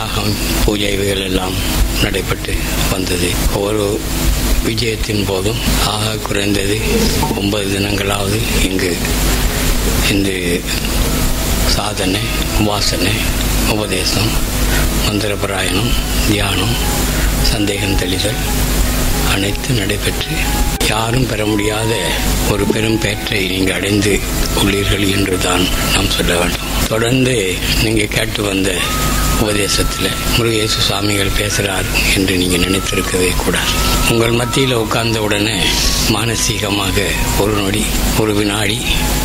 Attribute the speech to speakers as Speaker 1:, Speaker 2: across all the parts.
Speaker 1: யாகம் பூஜை இவைகள் எல்லாம் நடைபெற்று வந்தது ஒவ்வொரு விஜயத்தின் போதும் ஆக குறைந்தது ஒன்பது தினங்களாவது இங்கு இந்த சாதனை வாசனை உபதேசம் மந்திரபராயணம் தியானம் சந்தேகம் தெளிதல் அனைத்து நடைபெற்று யாரும் பெற முடியாத ஒரு பெரும் பேற்றை நீங்கள் அடைந்து உள்ளீர்கள் என்று தான் நாம் சொல்ல வேண்டும் தொடர்ந்து நீங்கள் கேட்டு வந்த உபதேசத்தில் முருகேசு சுவாமிகள் பேசுகிறார் என்று நீங்கள் நினைத்திருக்கவே கூடாது உங்கள் மத்தியில் உட்கார்ந்த உடனே மானசீகமாக ஒரு நொடி ஒரு வினாடி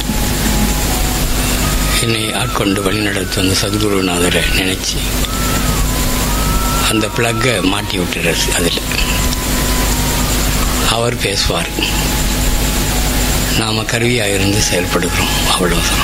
Speaker 1: என்னை ஆட்கொண்டு வழிநடத்த அந்த சத்குருநாதரை நினைச்சு அந்த பிளக்கை மாட்டி விட்டுறாரு அதில் அவர் பேசுவார் நாம கருவியாக இருந்து செயல்படுகிறோம் அவ்வளவுதான்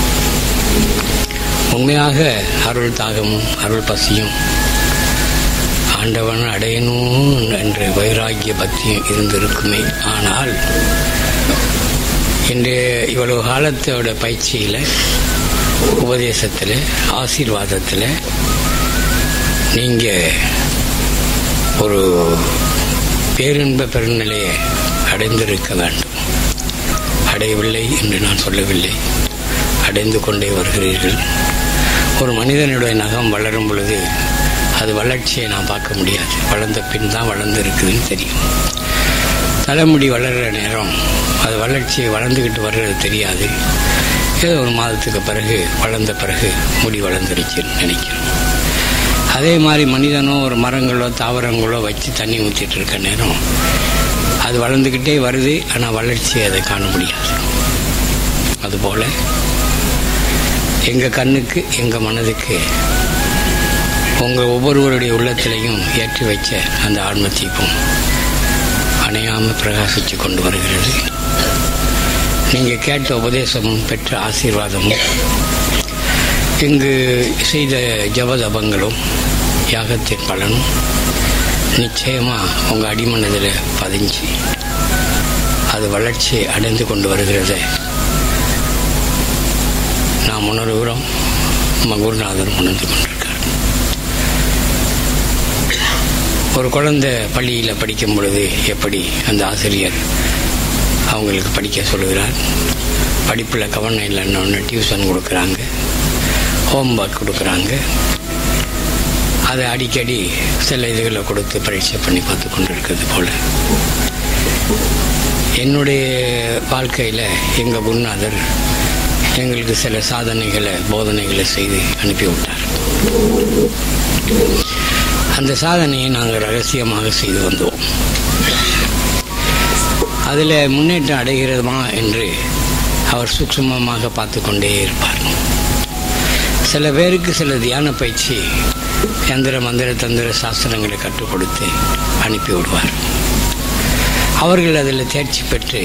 Speaker 1: உண்மையாக அருள் தாகமும் அருள் பசியும் ஆண்டவன் அடையணும் என்ற வைராகிய பக்தியும் இருந்திருக்குமே ஆனால் இன்று இவ்வளவு காலத்தோட பயிற்சியில் உபதேசத்தில் ஆசீர்வாதத்தில் நீங்கள் ஒரு பேரின்ப பெருநிலையை அடைந்திருக்க வேண்டும் அடையவில்லை என்று நான் சொல்லவில்லை அடைந்து கொண்டே வருகிறீர்கள் ஒரு மனிதனுடைய நகம் வளரும் பொழுது அது வளர்ச்சியை நான் பார்க்க முடியாது வளர்ந்த பின் தான் வளர்ந்து இருக்குதுன்னு தெரியும் தலைமுடி வளர்கிற நேரம் அது வளர்ச்சி வளர்ந்துக்கிட்டு வர்றது தெரியாது ஏதோ ஒரு மாதத்துக்கு பிறகு வளர்ந்த பிறகு முடி வளர்ந்துருச்சுன்னு நினைக்கிறோம் அதே மாதிரி மனிதனோ ஒரு மரங்களோ தாவரங்களோ வச்சு தண்ணி ஊற்றிட்டு இருக்க நேரம் அது வளர்ந்துக்கிட்டே வருது ஆனால் வளர்ச்சியை அதை காண முடியாது அதுபோல் எங்கள் கண்ணுக்கு எங்கள் மனதுக்கு உங்கள் ஒவ்வொருவருடைய உள்ளத்திலையும் ஏற்றி வச்ச அந்த ஆன்ம தீபம் அணையாமல் பிரகாசித்து கொண்டு வருகிறது நீங்கள் கேட்ட உபதேசமும் பெற்ற ஆசீர்வாதமும் இங்கு செய்த ஜபதபங்களும் யாகத்தின் பலனும் நிச்சயமாக உங்கள் அடிமனதில் பதிஞ்சு அது வளர்ச்சியை அடைந்து கொண்டு வருகிறத நாம் உணர்கிறோம் நம்ம குருநாதர் உணர்ந்து கொண்டிருக்கார் ஒரு குழந்தை பள்ளியில் படிக்கும் பொழுது எப்படி அந்த ஆசிரியர் அவங்களுக்கு படிக்க சொல்லுகிறார் படிப்பில் கவனம் இல்லைன்னு டியூஷன் கொடுக்குறாங்க ஹோம்ஒர்க் கொடுக்குறாங்க அதை அடிக்கடி சில இதுகளை கொடுத்து பரீட்சை பண்ணி பார்த்து கொண்டு இருக்கிறது போல் என்னுடைய வாழ்க்கையில் எங்கள் குருநாதர் எங்களுக்கு சில சாதனைகளை போதனைகளை செய்து அனுப்பி விட்டார் அந்த சாதனையை நாங்கள் ரகசியமாக செய்து வந்தோம் அதில் முன்னேற்றம் அடைகிறதுமா என்று அவர் சூக்ஷ்மமாக பார்த்து கொண்டே இருப்பார் சில பேருக்கு சில தியான பயிற்சி யந்திர மந்திர தந்திர சாஸ்திரங்களை கற்றுக் கொடுத்து அனுப்பி விடுவார் அவர்கள் அதில் தேர்ச்சி பெற்று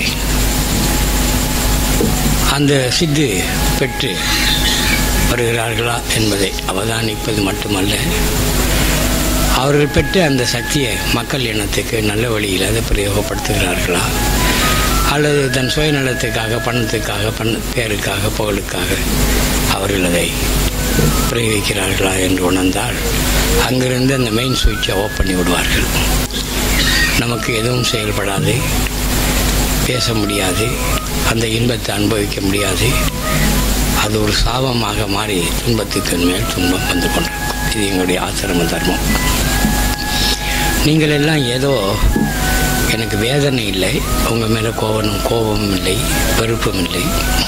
Speaker 1: அந்த சித்து பெற்று வருகிறார்களா என்பதை அவதானிப்பது மட்டுமல்ல அவர்கள் பெற்ற அந்த சக்தியை மக்கள் இனத்துக்கு நல்ல வழியில் அதை பிரயோகப்படுத்துகிறார்களா அல்லது தன் சுயநலத்துக்காக பணத்துக்காக பண பேருக்காக புகழுக்காக அவர்கள் அதை பிரயோகிக்கிறார்களா என்று உணர்ந்தால் அங்கிருந்து அந்த மெயின் சுவிட்சை ஆஃப் பண்ணி விடுவார்கள் நமக்கு எதுவும் செயல்படாது பேச முடியாது அந்த இன்பத்தை அனுபவிக்க முடியாது அது ஒரு சாபமாக மாறி துன்பத்துக்கு மேல் துன்பம் வந்து கொண்டிருக்கும் இது எங்களுடைய ஆசிரம தர்மம் நீங்கள் எல்லாம் ஏதோ எனக்கு வேதனை இல்லை உங்கள் மேலே கோபம் கோபமும் இல்லை வெறுப்பும் இல்லை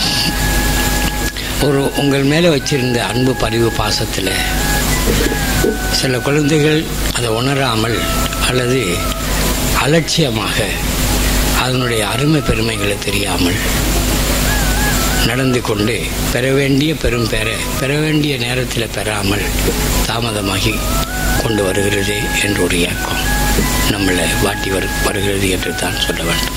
Speaker 1: ஒரு உங்கள் மேலே வச்சிருந்த அன்பு பரிவு பாசத்தில் சில குழந்தைகள் அதை உணராமல் அல்லது அலட்சியமாக அதனுடைய அருமை பெருமைகளை தெரியாமல் நடந்து கொண்டு பெற வேண்டிய பெரும் பெற பெற வேண்டிய நேரத்தில் பெறாமல் தாமதமாகி கொண்டு வருகிறது என்ற ஒரு இயக்கம் நம்மளை வாட்டி வரு வருகிறது என்று தான் சொல்ல வேண்டும்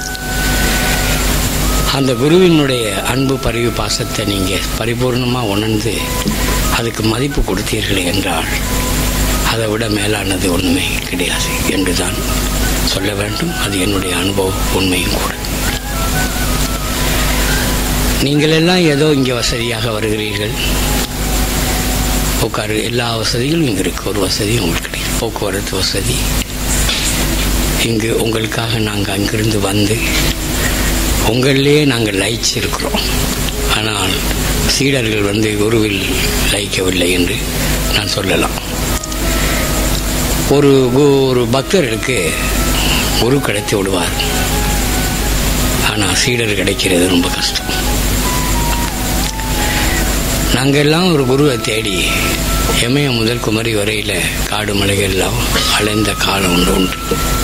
Speaker 1: அந்த குருவினுடைய அன்பு பரிவு பாசத்தை நீங்கள் பரிபூர்ணமாக உணர்ந்து அதுக்கு மதிப்பு கொடுத்தீர்கள் என்றால் அதை விட மேலானது ஒன்றுமே கிடையாது என்று தான் சொல்ல வேண்டும் அது என்னுடைய அனுபவ உண்மையும் கூட நீங்கள் எல்லாம் ஏதோ இங்கே வசதியாக வருகிறீர்கள் உட்காரு எல்லா வசதிகளும் இங்கே இருக்குது ஒரு வசதி உங்களுக்கு கிடைக்கும் போக்குவரத்து வசதி இங்கு உங்களுக்காக நாங்கள் அங்கிருந்து வந்து உங்களிலே நாங்கள் லயிச்சிருக்கிறோம் ஆனால் சீடர்கள் வந்து குருவில் லயிக்கவில்லை என்று நான் சொல்லலாம் ஒரு ஒரு பக்தர்களுக்கு குரு கிடைத்து விடுவார் ஆனால் சீடர் கிடைக்கிறது ரொம்ப கஷ்டம் நாங்கள் எல்லாம் ஒரு குருவை தேடி எமயம் முதல் குமரி வரையில் காடு மலைகள்லாம் அலைந்த காலம் ஒன்று உண்டு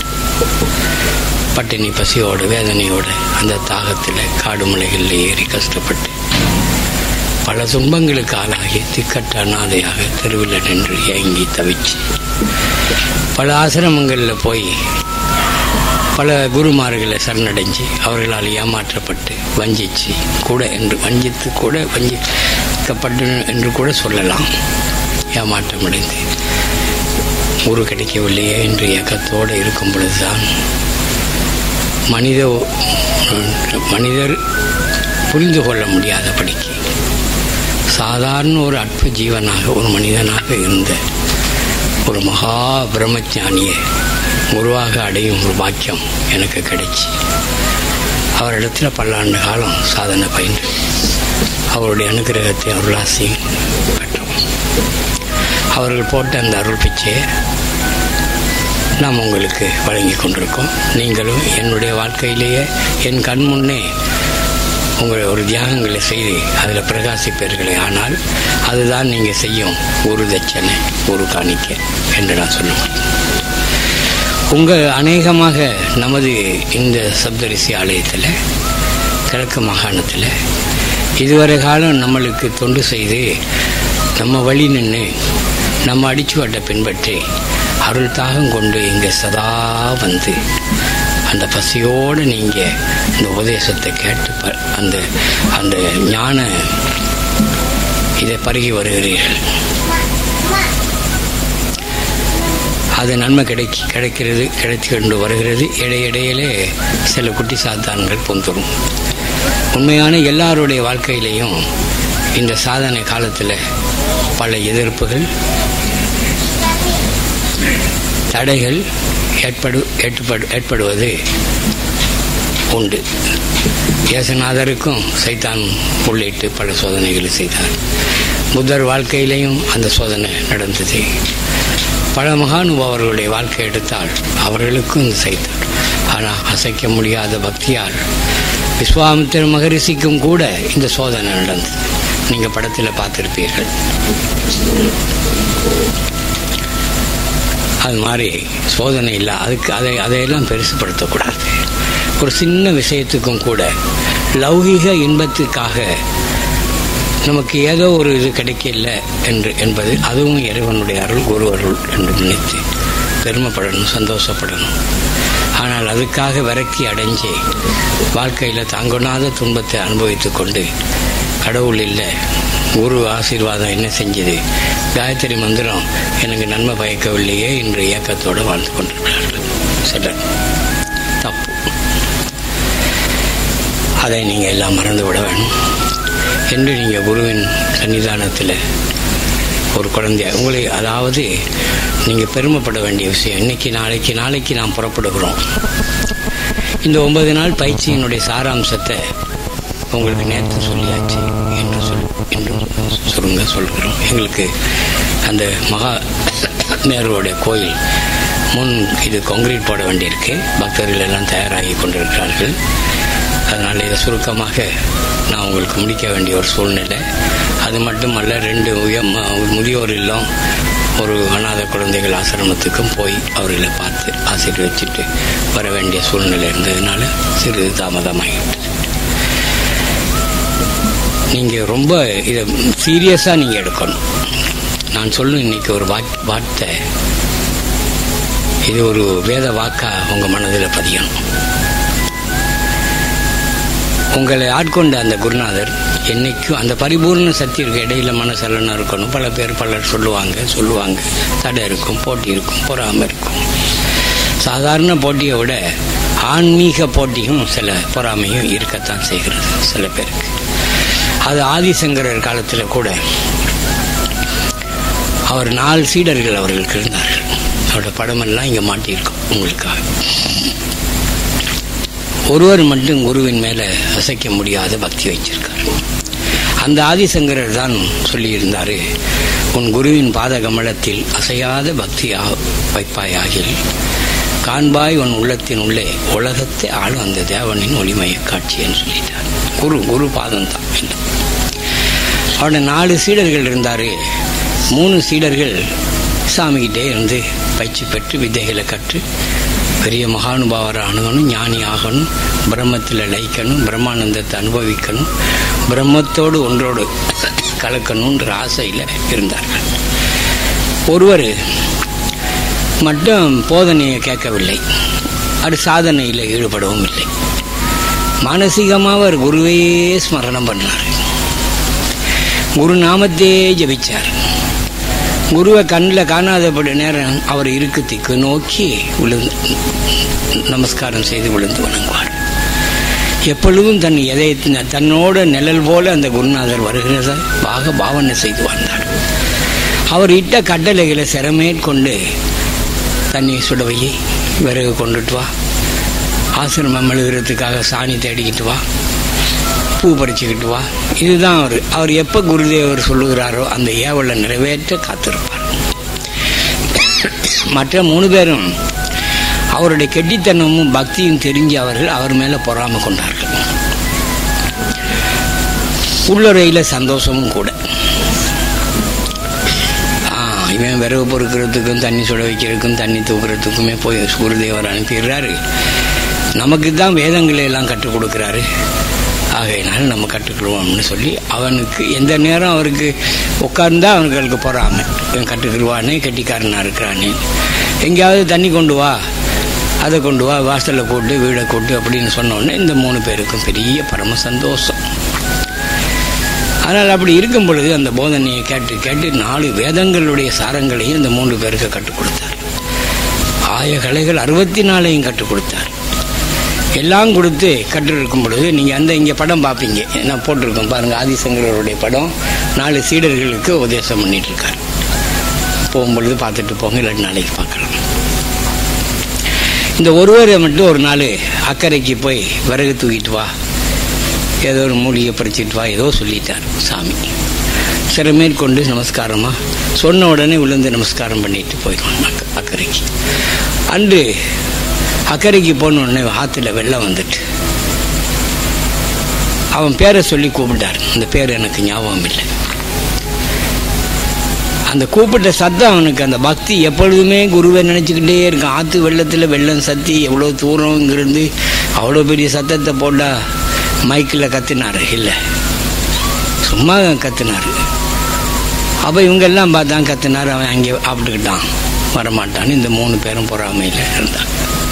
Speaker 1: பட்டினி பசியோடு வேதனையோடு அந்த தாகத்தில் காடு மலைகளில் ஏறி கஷ்டப்பட்டு பல துன்பங்களுக்கு ஆளாகி திக்கட்ட அனாதையாக தெருவில் நின்று ஏங்கி தவிச்சு பல ஆசிரமங்களில் போய் பல குருமார்களை சரணடைஞ்சு அவர்களால் ஏமாற்றப்பட்டு வஞ்சிச்சு கூட என்று வஞ்சித்து கூட வஞ்சிக்கப்பட்டு என்று கூட சொல்லலாம் ஏமாற்றமடைந்து குரு கிடைக்கவில்லையே என்று இயக்கத்தோடு இருக்கும் பொழுதுதான் மனித மனிதர் புரிந்து கொள்ள முடியாதபடிக்கு சாதாரண ஒரு அற்ப ஜீவனாக ஒரு மனிதனாக இருந்த ஒரு மகா பிரம்மஞானியை குருவாக அடையும் ஒரு பாக்கியம் எனக்கு கிடைச்சி அவரிடத்தில் பல்லாண்டு காலம் சாதனை பயின்று அவருடைய அனுகிரகத்தை அருளாசியும் பெற்றோம் அவர்கள் போட்ட அந்த அருள் பிச்சையை நாம் உங்களுக்கு வழங்கி கொண்டிருக்கோம் நீங்களும் என்னுடைய வாழ்க்கையிலேயே என் கண் முன்னே உங்கள் ஒரு தியாகங்களை செய்து அதில் பிரகாசிப்பீர்களே ஆனால் அதுதான் நீங்கள் செய்யும் ஒரு தட்சணை ஒரு காணிக்க என்று நான் சொல்ல முடியும் உங்கள் அநேகமாக நமது இந்த சப்தரிசி ஆலயத்தில் கிழக்கு மாகாணத்தில் இதுவரை காலம் நம்மளுக்கு தொண்டு செய்து நம்ம வழி நின்று நம்ம அடிச்சுவட்டை பின்பற்றி அருள் தாகம் கொண்டு இங்கே சதா வந்து அந்த பசியோடு நீங்கள் இந்த உபதேசத்தை கேட்டு ப அந்த அந்த ஞான இதை பருகி வருகிறீர்கள் அது நன்மை கிடைக்கி கிடைக்கிறது கிடைத்து கொண்டு வருகிறது இடையிடையிலே சில குட்டி சாத்தான்கள் பொந்துடும் உண்மையான எல்லாருடைய வாழ்க்கையிலையும் இந்த சாதனை காலத்தில் பல எதிர்ப்புகள் தடைகள் ஏற்படு ஏற்படு ஏற்படுவது உண்டு இயேசுநாதருக்கும் சைத்தான் உள்ளிட்டு பல சோதனைகளை செய்தார் புத்தர் வாழ்க்கையிலையும் அந்த சோதனை நடந்தது பல மகானுபாவர்களுடைய வாழ்க்கை எடுத்தால் அவர்களுக்கும் இந்த செய்தார் ஆனால் அசைக்க முடியாத பக்தியால் விஸ்வாமித்திர மகரிஷிக்கும் கூட இந்த சோதனை நடந்தது நீங்கள் படத்தில் பார்த்துருப்பீர்கள் அது மாதிரி சோதனை இல்லை அதுக்கு அதை அதையெல்லாம் பெருசுப்படுத்தக்கூடாது ஒரு சின்ன விஷயத்துக்கும் கூட லௌகிக இன்பத்துக்காக நமக்கு ஏதோ ஒரு இது கிடைக்கல என்று என்பது அதுவும் இறைவனுடைய அருள் குரு அருள் என்று நினைத்து பெருமைப்படணும் சந்தோஷப்படணும் ஆனால் அதுக்காக விரக்தி அடைஞ்சு வாழ்க்கையில் தாங்கொணாத துன்பத்தை அனுபவித்து கொண்டு கடவுள் இல்லை குரு ஆசீர்வாதம் என்ன செஞ்சது காயத்ரி மந்திரம் எனக்கு நன்மை பயக்கவில்லையே என்ற இயக்கத்தோடு வாழ்ந்து கொண்டிருக்கிறார்கள் சிலர் தப்பு அதை நீங்கள் எல்லாம் மறந்து விட வேணும் என்று நீங்கள் குருவின் சன்னிதானத்தில் ஒரு குழந்தைய உங்களை அதாவது நீங்கள் பெருமைப்பட வேண்டிய விஷயம் இன்னைக்கு நாளைக்கு நாளைக்கு நாம் புறப்படுகிறோம் இந்த ஒன்பது நாள் பயிற்சியினுடைய சாராம்சத்தை உங்களுக்கு நேற்று சொல்லியாச்சு என்று சொல் என்று சுருங்க சொல்கிறோம் எங்களுக்கு அந்த மகா நேருடைய கோயில் முன் இது கான்கிரீட் போட வேண்டியிருக்கு பக்தர்கள் எல்லாம் தயாராகி கொண்டிருக்கிறார்கள் அதனால் இதை சுருக்கமாக நான் உங்களுக்கு முடிக்க வேண்டிய ஒரு சூழ்நிலை அது மட்டுமல்ல ரெண்டு உய முதியோர் இல்லம் ஒரு அநாத குழந்தைகள் ஆசிரமத்துக்கும் போய் அவர்களை பார்த்து ஆசீர்வச்சிட்டு வர வேண்டிய சூழ்நிலை இருந்ததுனால சிறிது தாமதமாகிவிட்டது நீங்கள் ரொம்ப இதை சீரியஸாக நீங்கள் எடுக்கணும் நான் சொல்லும் இன்னைக்கு ஒரு வாக் வார்த்தை இது ஒரு வேத வாக்கா உங்கள் மனதில் பதியணும் உங்களை ஆட்கொண்ட அந்த குருநாதர் என்னைக்கும் அந்த பரிபூர்ண சக்திக்கு இடையில மனசலனம் இருக்கணும் பல பேர் பலர் சொல்லுவாங்க சொல்லுவாங்க தடை இருக்கும் போட்டி இருக்கும் பொறாமல் இருக்கும் சாதாரண போட்டியை விட ஆன்மீக போட்டியும் சில பொறாமையும் இருக்கத்தான் செய்கிறது சில பேருக்கு அது ஆதிசங்கரர் காலத்தில் கூட அவர் நாலு சீடர்கள் அவர்களுக்கு இருந்தார்கள் அவரோட படமெல்லாம் இங்கே மாட்டியிருக்கோம் உங்களுக்காக ஒருவர் மட்டும் குருவின் மேலே அசைக்க முடியாத பக்தி வச்சிருக்கார் அந்த ஆதிசங்கரர் தான் சொல்லியிருந்தார் உன் குருவின் பாத கமலத்தில் அசையாத பக்தி வைப்பாயாகில் காண்பாய் உன் உள்ளத்தின் உள்ளே உலகத்தை ஆளும் அந்த தேவனின் ஒளிமய காட்சின்னு சொல்லிட்டார் குரு குரு பாதம் தான் அவரோட நாலு சீடர்கள் இருந்தார் மூணு சீடர்கள் சாமிகிட்டே இருந்து பயிற்சி பெற்று வித்தைகளை கற்று பெரிய மகானுபாவரை அணுகணும் ஞானி ஆகணும் பிரம்மத்தில் லயிக்கணும் பிரம்மானந்தத்தை அனுபவிக்கணும் பிரம்மத்தோடு ஒன்றோடு கலக்கணுன்ற ஆசையில் இருந்தார்கள் ஒருவர் மட்டும் போதனையை கேட்கவில்லை அது சாதனையில் ஈடுபடவும் இல்லை மானசீகமாக அவர் குருவையே ஸ்மரணம் பண்ணார் குரு நாமத்தையே ஜபிச்சார் குருவை கண்ணில் காணாதபடி நேரம் அவர் இருக்குத்திக்கு நோக்கி விழுந்து நமஸ்காரம் செய்து விழுந்து வணங்குவார் எப்பொழுதும் தன் எதை தன்னோட நிழல் போல அந்த குருநாதர் வருகிறத பாக பாவனை செய்து வந்தார் அவர் இட்ட கட்டளைகளை சிறமேற்கொண்டு தண்ணி சுடவை விறகு கொண்டுட்டு வா ஆசிரமம் எழுதுறதுக்காக சாணி தேடிக்கிட்டு வா பூ பறிச்சுக்கிட்டு வா இதுதான் அவர் அவர் எப்போ குருதேவர் சொல்லுகிறாரோ அந்த ஏவலை நிறைவேற்ற காத்திருப்பார் மற்ற மூணு பேரும் அவருடைய கெட்டித்தனமும் பக்தியும் தெரிஞ்சு அவர்கள் அவர் மேலே பொறாம கொண்டார்கள் உள்ளுரையில் சந்தோஷமும் கூட இவன் விரவு பொறுக்கிறதுக்கும் தண்ணி சுட வைக்கிறதுக்கும் தண்ணி தூக்குறதுக்குமே போய் குருதேவர் அனுப்பிடுறாரு நமக்கு தான் வேதங்களை எல்லாம் கற்றுக் கொடுக்குறாரு ஆகையினால நம்ம கற்றுக்கிடுவோம்னு சொல்லி அவனுக்கு எந்த நேரம் அவருக்கு உட்கார்ந்தா அவனுக்கு பொறாம இவன் கற்றுக்கிடுவானே கெட்டிக்காரனாக இருக்கிறானே எங்கேயாவது தண்ணி கொண்டு வா அதை கொண்டு வா வாசலில் போட்டு வீடை கூட்டு அப்படின்னு சொன்னோடனே இந்த மூணு பேருக்கும் பெரிய பரம சந்தோஷம் ஆனால் அப்படி இருக்கும் பொழுது அந்த போதனையை கேட்டு கேட்டு நாலு வேதங்களுடைய சாரங்களையும் இந்த மூன்று பேருக்கு கற்றுக் கொடுத்தார் ஆய கலைகள் அறுபத்தி நாலையும் கற்றுக் கொடுத்தார் எல்லாம் கொடுத்து கற்றிருக்கும் பொழுது நீங்கள் அந்த இங்கே படம் பார்ப்பீங்க நான் போட்டிருக்கோம் பாருங்கள் ஆதிசங்கரருடைய படம் நாலு சீடர்களுக்கு உபதேசம் பண்ணிட்டு இருக்கார் போகும்பொழுது பார்த்துட்டு போங்க இல்லாட்டி நாளைக்கு பார்க்கலாம் இந்த ஒருவரை மட்டும் ஒரு நாள் அக்கறைக்கு போய் விறகு தூக்கிட்டு வா ஏதோ ஒரு மூலிகை பறிச்சிட்டு வா ஏதோ சொல்லிட்டார் சாமி சில மேற்கொண்டு நமஸ்காரமா சொன்ன உடனே விழுந்து நமஸ்காரம் பண்ணிட்டு போயிடுவான் அக்கறைக்கு அன்று அக்கறைக்கு போன உடனே ஆற்றுல வெள்ளம் வந்துட்டு அவன் பேரை சொல்லி கூப்பிட்டார் அந்த பேர் எனக்கு ஞாபகம் இல்லை அந்த கூப்பிட்ட சத்தம் அவனுக்கு அந்த பக்தி எப்பொழுதுமே குருவை நினச்சிக்கிட்டே இருக்கான் ஆற்று வெள்ளத்தில் வெள்ளம் சத்தி எவ்வளோ தூரம் இங்கிருந்து அவ்வளோ பெரிய சத்தத்தை போட்டால் மைக்கில் கத்தினார் இல்லை சும்மா கத்தினார் அப்போ இவங்கெல்லாம் பார்த்தான் கத்தினார் அவன் அங்கே சாப்பிட்டுக்கிட்டான் வரமாட்டான்னு இந்த மூணு பேரும் பொறாமையில் இருந்தான்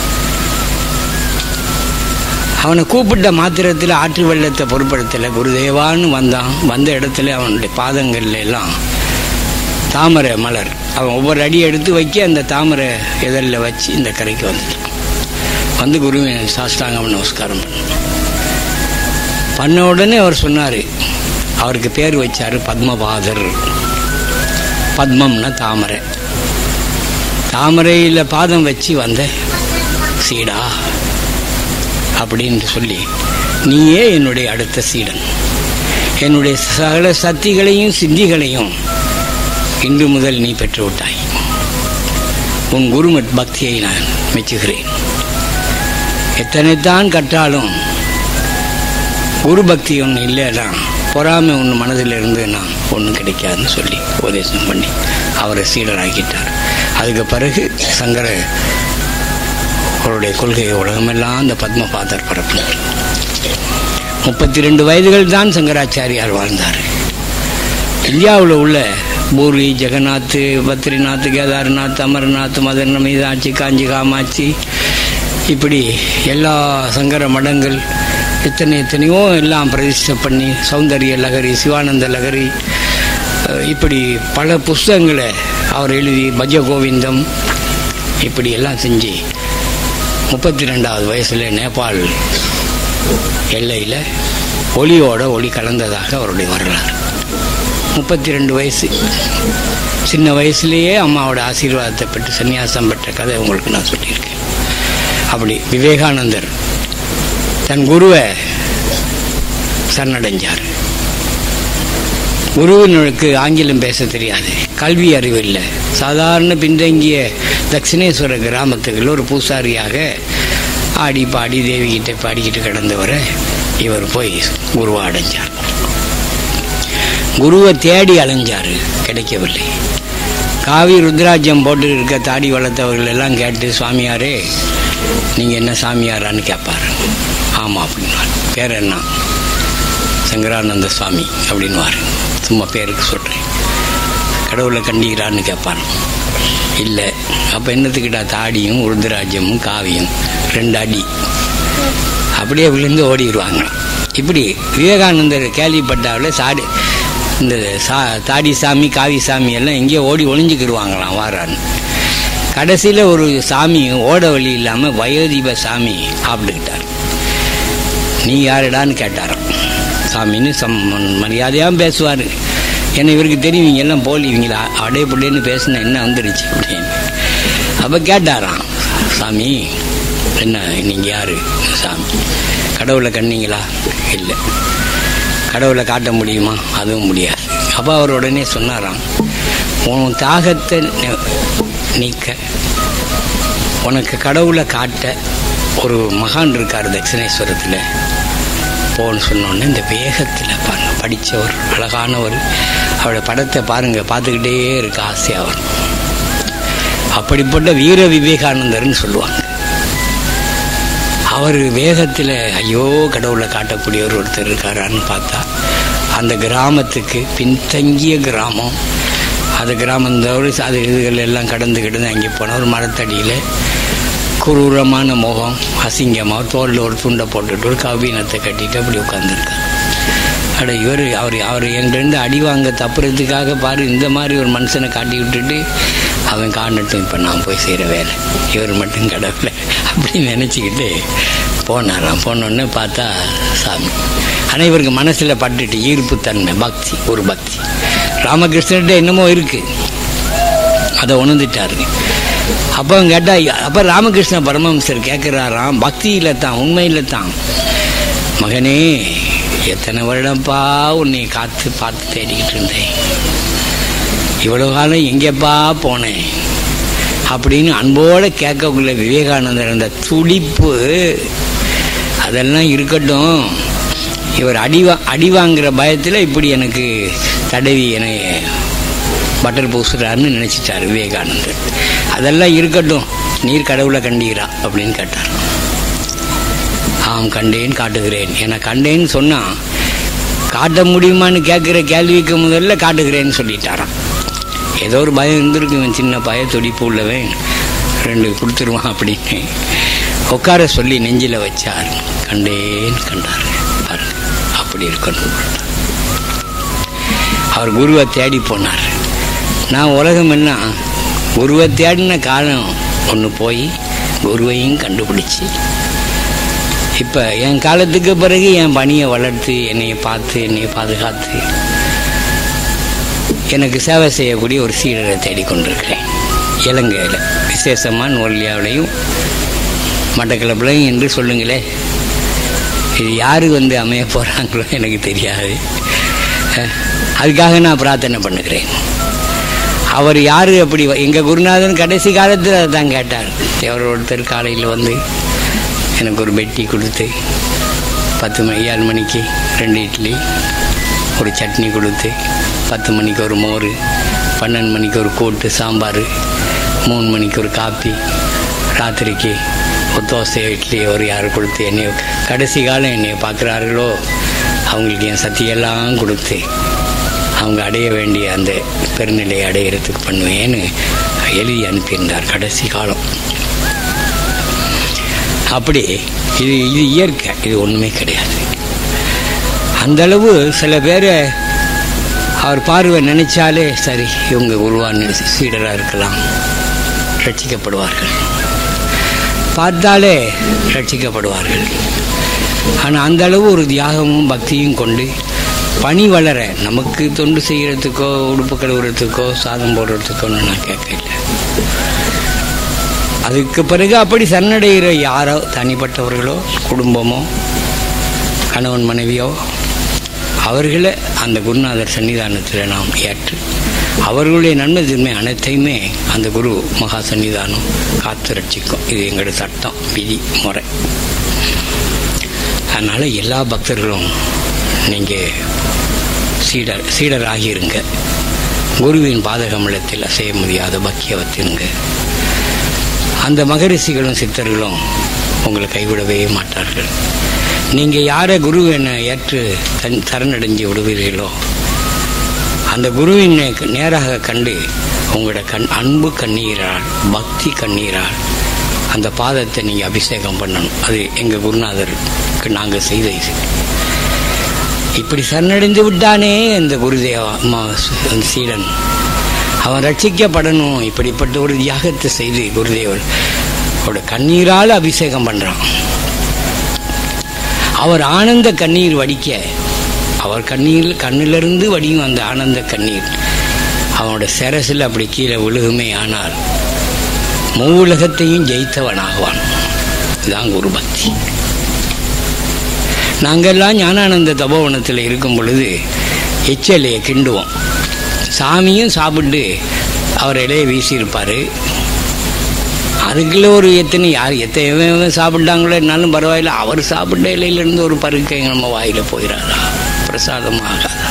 Speaker 1: அவனை கூப்பிட்ட மாத்திரத்தில் ஆற்று வெள்ளத்தை பொருட்படுத்தலை குருதேவான்னு வந்தான் வந்த இடத்துல அவனுடைய பாதங்கள்ல எல்லாம் தாமரை மலர் அவன் ஒவ்வொரு அடி எடுத்து வைக்க அந்த தாமரை இதழில் வச்சு இந்த கரைக்கு வந்துட்டான் வந்து குருவின் சாஸ்தாங்கம் நமஸ்காரம் பண்ண பண்ண உடனே அவர் சொன்னார் அவருக்கு பேர் வச்சார் பத்மபாதர் பத்மம்னா தாமரை தாமரையில் பாதம் வச்சு வந்த சீடா அப்படின்னு சொல்லி நீயே என்னுடைய அடுத்த சீடன் என்னுடைய சகல சக்திகளையும் சித்திகளையும் இன்று முதல் நீ பெற்று விட்டாய் உன் குருமட் பக்தியை நான் மெச்சுகிறேன் எத்தனைத்தான் கற்றாலும் குரு பக்தி ஒன்று இல்லைன்னா பொறாமை ஒன்று மனதில் இருந்து நான் ஒன்றும் கிடைக்காதுன்னு சொல்லி உபதேசம் பண்ணி அவரை சீடராக்கிட்டார் அதுக்கு பிறகு சங்கர அவருடைய கொள்கையை உலகமெல்லாம் அந்த பத்மபாதர் பரப்பினார் முப்பத்தி ரெண்டு வயதுகள் தான் சங்கராச்சாரியார் வாழ்ந்தார் இந்தியாவில் உள்ள பூரி ஜெகநாத் பத்ரிநாத் கேதார்நாத் அமர்நாத் மதன மீதாட்சி காஞ்சி காமாட்சி இப்படி எல்லா சங்கர மடங்கள் எத்தனை எத்தனையோ எல்லாம் பிரதிஷ்டை பண்ணி சௌந்தரிய லகரி சிவானந்த லகரி இப்படி பல புஸ்தகங்களை அவர் எழுதி பஜ கோவிந்தம் இப்படி எல்லாம் செஞ்சு முப்பத்தி ரெண்டாவது வயசில் நேபாள் எல்லையில் ஒளியோட ஒளி கலந்ததாக அவருடைய வரலாறு முப்பத்தி ரெண்டு வயசு சின்ன வயசுலேயே அம்மாவோட ஆசீர்வாதத்தை பெற்று சன்னியாசம் பெற்ற கதை உங்களுக்கு நான் சொல்லியிருக்கேன் அப்படி விவேகானந்தர் தன் குருவை சரணடைஞ்சார் குருவினுக்கு ஆங்கிலம் பேச தெரியாது கல்வி அறிவு இல்லை சாதாரண பின்தங்கிய தட்சிணேஸ்வர கிராமத்துக்குள்ள ஒரு பூசாரியாக ஆடி பாடி தேவிகிட்ட பாடிக்கிட்டு கிடந்தவரை இவர் போய் குருவை அடைஞ்சார் குருவை தேடி அலைஞ்சார் கிடைக்கவில்லை காவி ருத்ராஜ்யம் போட்டு இருக்க தாடி வளர்த்தவர்கள் எல்லாம் கேட்டு சுவாமியாரே நீங்கள் என்ன சாமியாரான்னு கேட்பார் ஆமாம் அப்படின்னார் பேர் என்ன சங்கரானந்த சுவாமி அப்படின்வார் சும்மா பேருக்கு சொல்கிறேன் கடவுளை கண்டிக்கிறான்னு கேட்பான் இல்லை அப்போ என்னத்துக்கிட்டா தாடியும் ருத்ராஜ்யமும் காவியும் ரெண்டு அடி அப்படியே விழுந்து ஓடிடுவாங்க இப்படி விவேகானந்தர் கேள்விப்பட்டாவில் சாடி இந்த சா தாடி சாமி காவி சாமி எல்லாம் எங்கேயோ ஓடி ஒளிஞ்சுக்கிடுவாங்களாம் வாரான்னு கடைசியில் ஒரு சாமி ஓட வழி இல்லாமல் வயோதீப சாமி ஆப்பிட்டுக்கிட்டார் நீ யாருடான்னு கேட்டாராம் சாமின்னு சம் மரியாதையாக பேசுவார் ஏன்னா இவருக்கு தெரியும் இவங்க எல்லாம் போலி இவங்கள அடைய பிள்ளைன்னு பேசினா என்ன வந்துருச்சு அப்படின்னு அப்போ கேட்டாராம் சாமி என்ன நீங்கள் யார் சாமி கடவுளை கண்ணீங்களா இல்லை கடவுளை காட்ட முடியுமா அதுவும் முடியாது அப்போ அவர் உடனே சொன்னாராம் உன் தாகத்தை நி- நீக்க உனக்கு கடவுளை காட்ட ஒரு மகான் இருக்கார் தட்சிணேஸ்வரத்தில் போன்னு சொன்னோன்னே இந்த வேகத்தில் பாருங்க படித்தவர் அழகானவர் அவரோட படத்தை பாருங்க பார்த்துக்கிட்டே இருக்க ஆசையாக வரும் அப்படிப்பட்ட வீர விவேகானந்தர்னு சொல்லுவாங்க அவர் வேகத்தில் ஐயோ கடவுளை காட்டக்கூடியவர் ஒருத்தர் இருக்காரான்னு பார்த்தா அந்த கிராமத்துக்கு பின்தங்கிய கிராமம் அது கிராமந்தோடு அது இதுகள் எல்லாம் கடந்து கிடந்து அங்கே போனால் ஒரு மரத்தடியில் குரூரமான முகம் அசிங்கமாக தோளில் ஒரு துண்டை போட்டுட்டு ஒரு கவீனத்தை கட்டிட்டு அப்படி உட்காந்துருக்கார் அட இவர் அவர் அவர் எங்கிருந்து அடி வாங்க தப்புறதுக்காக பாரு இந்த மாதிரி ஒரு மனுஷனை காட்டி விட்டுட்டு அவன் காணட்டும் இப்போ நான் போய் செய்கிற வேலை இவர் மட்டும் கடவுளை அப்படின்னு நினச்சிக்கிட்டு போனாராம் போனோடனே பார்த்தா சாமி ஆனால் இவருக்கு மனசில் பட்டுட்டு ஈர்ப்புத்தன்மை பக்தி ஒரு பக்தி ராமகிருஷ்ணர்கிட்ட என்னமோ இருக்குது அதை உணர்ந்துட்டாரு அப்போ கேட்டா அப்போ ராமகிருஷ்ண பரமஹம்சர் கேட்குறாராம் பக்தியில் தான் உண்மையில் தான் மகனே எத்தனை வருடம்ப்பா உன்னை காத்து பார்த்து தேடிக்கிட்டு இருந்தேன் இவ்வளவு காலம் எங்கேப்பா போனேன் அப்படின்னு அன்போடு கேட்கக்குள்ள விவேகானந்தர் அந்த துடிப்பு அதெல்லாம் இருக்கட்டும் இவர் அடி வா அடி வாங்குற பயத்தில் இப்படி எனக்கு தடவி என்னை பட்டர் பூசுறாருன்னு நினச்சிட்டார் விவேகானந்தர் அதெல்லாம் இருக்கட்டும் நீர் கடவுளை கண்டீரா அப்படின்னு கேட்டார் ஆம் கண்டேன் காட்டுகிறேன் என கண்டேன்னு சொன்னா காட்ட முடியுமான்னு கேட்குற கேள்விக்கு முதல்ல காட்டுகிறேன்னு சொல்லிட்டாராம் ஏதோ ஒரு பயம் இருந்திருக்கு இவன் சின்ன பய துடிப்பு உள்ளவன் ரெண்டு கொடுத்துருவான் அப்படின்னு உட்கார சொல்லி நெஞ்சில வச்சார் கண்டேன் கண்டார் பாருங்க அப்படி இருக்கணும் அவர் குருவை தேடி போனார் நான் உலகம் என்ன குருவை தேடின காலம் ஒன்று போய் குருவையும் கண்டுபிடிச்சி இப்போ என் காலத்துக்கு பிறகு என் பணியை வளர்த்து என்னை பார்த்து என்னை பாதுகாத்து எனக்கு சேவை செய்யக்கூடிய ஒரு சீடரை தேடிக்கொண்டிருக்கிறேன் இலங்கையில் விசேஷமாக நோர்லியாவிலையும் மட்டக்களப்புலையும் என்று சொல்லுங்களே இது யாரு வந்து அமைய போகிறாங்களோ எனக்கு தெரியாது அஹ், அதுக்காக நான் பிரார்த்தனை பண்ணுகிறேன் அவர் யார் அப்படி எங்கள் குருநாதன் கடைசி காலத்தில் அதை தான் கேட்டார் தேவர் ஒருத்தர் காலையில் வந்து எனக்கு ஒரு பெட்டி கொடுத்து பத்து மணி ஏழு மணிக்கு ரெண்டு இட்லி ஒரு சட்னி கொடுத்து பத்து மணிக்கு ஒரு மோர் பன்னெண்டு மணிக்கு ஒரு கூட்டு சாம்பார் மூணு மணிக்கு ஒரு காப்பி ராத்திரிக்கு ஒரு தோசை இட்லி ஒரு யார் கொடுத்து என்னை கடைசி காலம் என்னை பார்க்குறார்களோ அவங்களுக்கு என் சத்தியெல்லாம் கொடுத்து அவங்க அடைய வேண்டிய அந்த பெருநிலையை அடையிறதுக்கு பண்ணுவேன்னு எழுதி அனுப்பியிருந்தார் கடைசி காலம் அப்படி இது இது இயற்கை இது ஒன்றுமே கிடையாது அந்த அளவு சில பேரை அவர் பார்வை நினைச்சாலே சரி இவங்க உருவான சீடராக இருக்கலாம் ரட்சிக்கப்படுவார்கள் பார்த்தாலே ரட்சிக்கப்படுவார்கள் ஆனால் அந்த அளவு ஒரு தியாகமும் பக்தியும் கொண்டு பணி வளர நமக்கு தொண்டு செய்யறதுக்கோ உடுப்பு கழுவுறதுக்கோ சாதம் போடுறதுக்கோ நான் கேட்கல அதுக்கு பிறகு அப்படி சரணடைகிற யாரோ தனிப்பட்டவர்களோ குடும்பமோ கணவன் மனைவியோ அவர்களை அந்த குருநாதர் சன்னிதானத்தில் நாம் ஏற்று அவர்களுடைய நன்மை தீர்மை அனைத்தையுமே அந்த குரு மகா சன்னிதானம் காத்து ரட்சிக்கும் இது எங்களோட சட்டம் விதி முறை அதனால் எல்லா பக்தர்களும் நீங்கள் சீடர் சீடர் ஆகியிருங்க குருவின் பாதகமலத்தில் அசைய முடியாத பக்கியவத்திருங்க அந்த மகரிஷிகளும் சித்தர்களும் உங்களை கைவிடவே மாட்டார்கள் நீங்கள் யாரை குரு என ஏற்று தன் சரணடைஞ்சு விடுவீர்களோ அந்த குருவின் நேராக கண்டு உங்களோட கண் அன்பு கண்ணீரால் பக்தி கண்ணீரால் அந்த பாதத்தை நீங்கள் அபிஷேகம் பண்ணணும் அது எங்கள் குருநாதருக்கு நாங்கள் செய்த இது இப்படி சரணடைந்து விட்டானே இந்த குருதேவா அம்மா அந்த சீடன் அவன் ரட்சிக்கப்படணும் இப்படிப்பட்ட ஒரு தியாகத்தை செய்து குருதேவர் அவரோட கண்ணீரால் அபிஷேகம் பண்ணுறான் அவர் ஆனந்த கண்ணீர் வடிக்க அவர் கண்ணீர் கண்ணிலிருந்து வடியும் அந்த ஆனந்த கண்ணீர் அவனோட சிரசில் அப்படி கீழே விழுகுமே ஆனால் மூவுலகத்தையும் ஜெயித்தவனாகுவான் இதுதான் குரு பக்தி நாங்கெல்லாம் ஞானானந்த தபோவனத்தில் இருக்கும் பொழுது எச்சலையை கிண்டுவோம் சாமியும் சாப்பிட்டு அவர் இலையை வீசியிருப்பார் அதுக்குள்ள ஒரு எத்தனை யார் எத்தனை சாப்பிட்டாங்களோ என்னாலும் பரவாயில்ல அவர் சாப்பிட்ட இலையிலேருந்து ஒரு பருக்கை நம்ம வாயில் போயிடாதா பிரசாதம் ஆகாதா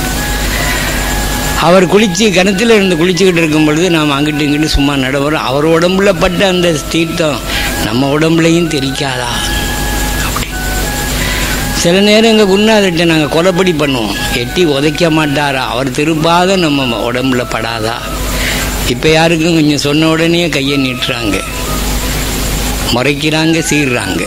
Speaker 1: அவர் குளிச்சு கிணத்துல இருந்து குளிச்சுக்கிட்டு இருக்கும் பொழுது நாம் அங்கிட்டு இங்கிட்டு சும்மா நடவரோம் அவர் உடம்புல பட்ட அந்த தீர்த்தம் நம்ம உடம்புலையும் தெரிக்காதா அப்படி சில நேரம் எங்கள் குருநாதர்கிட்ட நாங்கள் கொலைப்படி பண்ணுவோம் எட்டி உதைக்க மாட்டாரா அவர் திருப்பாத நம்ம உடம்புல படாதா இப்போ யாருக்கும் கொஞ்சம் சொன்ன உடனே கையை நீட்டுறாங்க முறைக்கிறாங்க சீர்றாங்க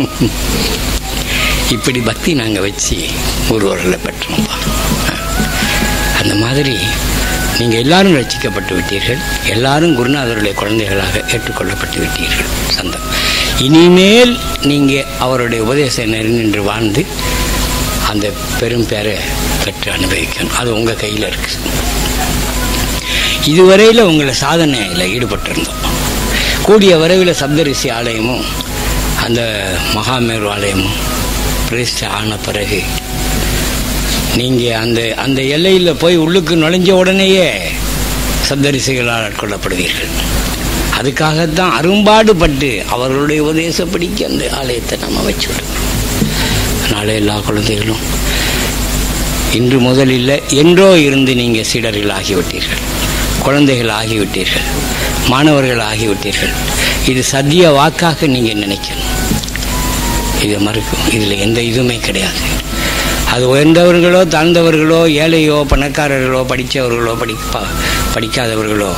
Speaker 1: இப்படி பக்தி நாங்கள் வச்சு ஒருவரில் பெற்றோம்ப்பா அந்த மாதிரி நீங்கள் எல்லாரும் ரசிக்கப்பட்டு விட்டீர்கள் எல்லாரும் குருநாதருடைய குழந்தைகளாக ஏற்றுக்கொள்ளப்பட்டு விட்டீர்கள் சந்தம் இனிமேல் நீங்கள் அவருடைய உபதேச நெருங்கின்று வாழ்ந்து அந்த பெரும் பேரை பெற்று அனுபவிக்கணும் அது உங்கள் கையில் இருக்குது இதுவரையில் உங்களை சாதனையில் ஈடுபட்டிருந்தோம் கூடிய விரைவில் சப்தரிசி ஆலயமும் அந்த மகாமேரு ஆலயமும் பிரதிஷ்டை ஆன பிறகு நீங்கள் அந்த அந்த எல்லையில் போய் உள்ளுக்கு நுழைஞ்ச உடனேயே சப்தரிசிகளால் ஆட்கொள்ளப்படுவீர்கள் அதுக்காகத்தான் அரும்பாடுபட்டு அவர்களுடைய உபதேசப்படிக்கு அந்த ஆலயத்தை நம்ம வச்சு விடுறோம் அதனால எல்லா குழந்தைகளும் இன்று முதல் இல்லை என்றோ இருந்து நீங்கள் சீடர்கள் ஆகிவிட்டீர்கள் குழந்தைகள் ஆகிவிட்டீர்கள் மாணவர்கள் ஆகிவிட்டீர்கள் இது சத்திய வாக்காக நீங்கள் நினைக்கணும் இதை மறுக்கும் இதில் எந்த இதுவுமே கிடையாது அது உயர்ந்தவர்களோ தாழ்ந்தவர்களோ ஏழையோ பணக்காரர்களோ படித்தவர்களோ படிப்பா படிக்காதவர்களோ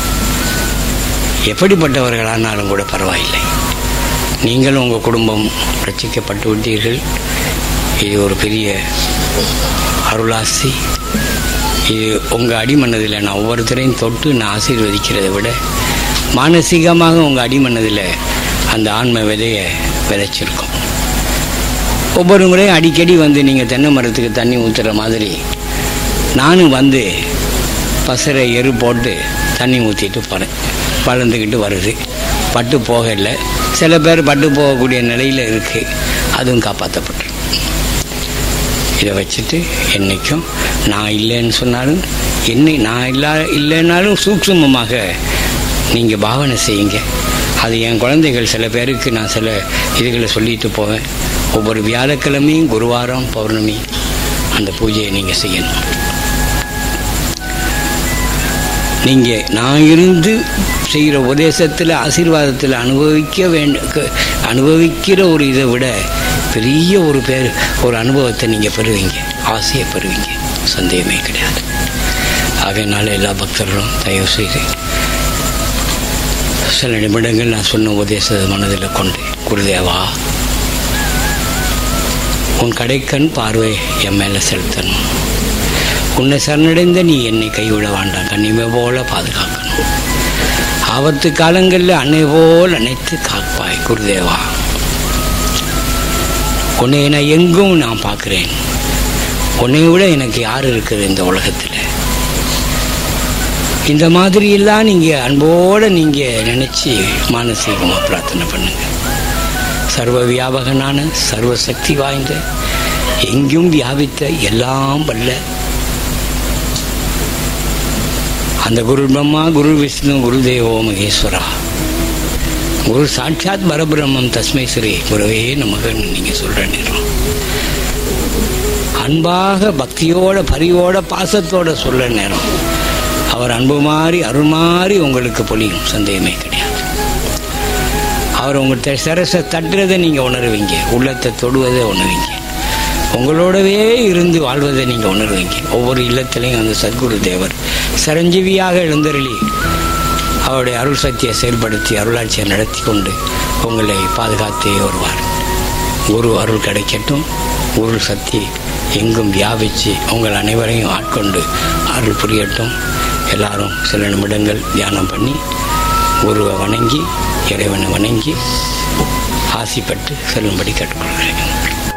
Speaker 1: எப்படிப்பட்டவர்களானாலும் கூட பரவாயில்லை நீங்களும் உங்கள் குடும்பம் ரட்சிக்கப்பட்டு விட்டீர்கள் இது ஒரு பெரிய அருளாசி இது உங்கள் அடிமனதில் நான் ஒவ்வொருத்தரையும் தொட்டு நான் ஆசீர்வதிக்கிறதை விட மானசீகமாக உங்கள் அடிமனதில் அந்த ஆன்ம விதையை விதைச்சிருக்கோம் ஒவ்வொரு முறையும் அடிக்கடி வந்து நீங்கள் தென்னை மரத்துக்கு தண்ணி ஊற்றுற மாதிரி நானும் வந்து பசரை எரு போட்டு தண்ணி ஊற்றிட்டு போகிறேன் வளர்ந்துக்கிட்டு வருது பட்டு போகலை சில பேர் பட்டு போகக்கூடிய நிலையில் இருக்குது அதுவும் காப்பாற்றப்பட்டு இதை வச்சுட்டு என்றைக்கும் நான் இல்லைன்னு சொன்னாலும் என்னை நான் இல்லா இல்லைன்னாலும் சூக்ஷமமாக நீங்கள் பாவனை செய்யுங்க அது என் குழந்தைகள் சில பேருக்கு நான் சில இதுகளை சொல்லிட்டு போவேன் ஒவ்வொரு வியாழக்கிழமையும் குருவாரம் பௌர்ணமி அந்த பூஜையை நீங்கள் செய்யணும் நீங்கள் நான் இருந்து செய்கிற உபதேசத்தில் ஆசீர்வாதத்தில் அனுபவிக்க வேண்ட அனுபவிக்கிற ஒரு இதை விட பெரிய ஒரு பேர் ஒரு அனுபவத்தை நீங்கள் பெறுவீங்க ஆசையை பெறுவீங்க சந்தேகமே கிடையாது ஆகையினால எல்லா பக்தர்களும் தயவு செய்து சில நிமிடங்கள் நான் சொன்ன உபதேச மனதில் கொண்டு குருதேவா உன் கடைக்கண் பார்வை என் மேலே செலுத்தணும் உன்னை சரணடைந்த நீ என்னை கைவிட வேண்டாம் கண்ணிமை போல பாதுகாக்கணும் ஆபத்து காலங்களில் அன்னை போல் அனைத்து காப்பாய் குருதேவா உன்னை நான் எங்கும் நான் பார்க்குறேன் உன்னை விட எனக்கு யார் இருக்குது இந்த உலகத்தில் இந்த மாதிரியெல்லாம் நீங்கள் அன்போடு நீங்கள் நினச்சி மானசீகமாக பிரார்த்தனை பண்ணுங்க சர்வ வியாபகனான சர்வ சக்தி வாய்ந்த எங்கும் வியாபித்த எல்லாம் வல்ல அந்த குரு பிரம்மா குரு விஷ்ணு குரு தேவோ மகேஸ்வரா குரு சாட்சாத் பரபிரம்மம் தஸ்மை ஸ்ரீ குருவே நமகன்னு நீங்கள் சொல்கிற நேரம் அன்பாக பக்தியோட பரிவோட பாசத்தோட சொல்ற நேரம் அவர் அன்பு மாறி அருள் மாறி உங்களுக்கு பொழியும் சந்தேகமே கிடையாது அவர் உங்கள் சரச தட்டுறதை நீங்கள் உணருவீங்க உள்ளத்தை தொடுவதை உணர்வீங்க உங்களோடவே இருந்து வாழ்வதை நீங்கள் உணர்வீங்க ஒவ்வொரு இல்லத்திலையும் அந்த சத்குரு தேவர் சரஞ்சீவியாக எழுந்தருளி அவருடைய அருள் சக்தியை செயல்படுத்தி அருளாட்சியை நடத்தி கொண்டு உங்களை பாதுகாத்தே வருவார் குரு அருள் கிடைக்கட்டும் குரு சக்தி எங்கும் வியாபித்து உங்கள் அனைவரையும் ஆட்கொண்டு அருள் புரியட்டும் எல்லாரும் சில நிமிடங்கள் தியானம் பண்ணி குருவை வணங்கி இறைவனை வணங்கி ஆசி பெற்று செல்லும்படி கேட்டுக்கொள்கிறேன்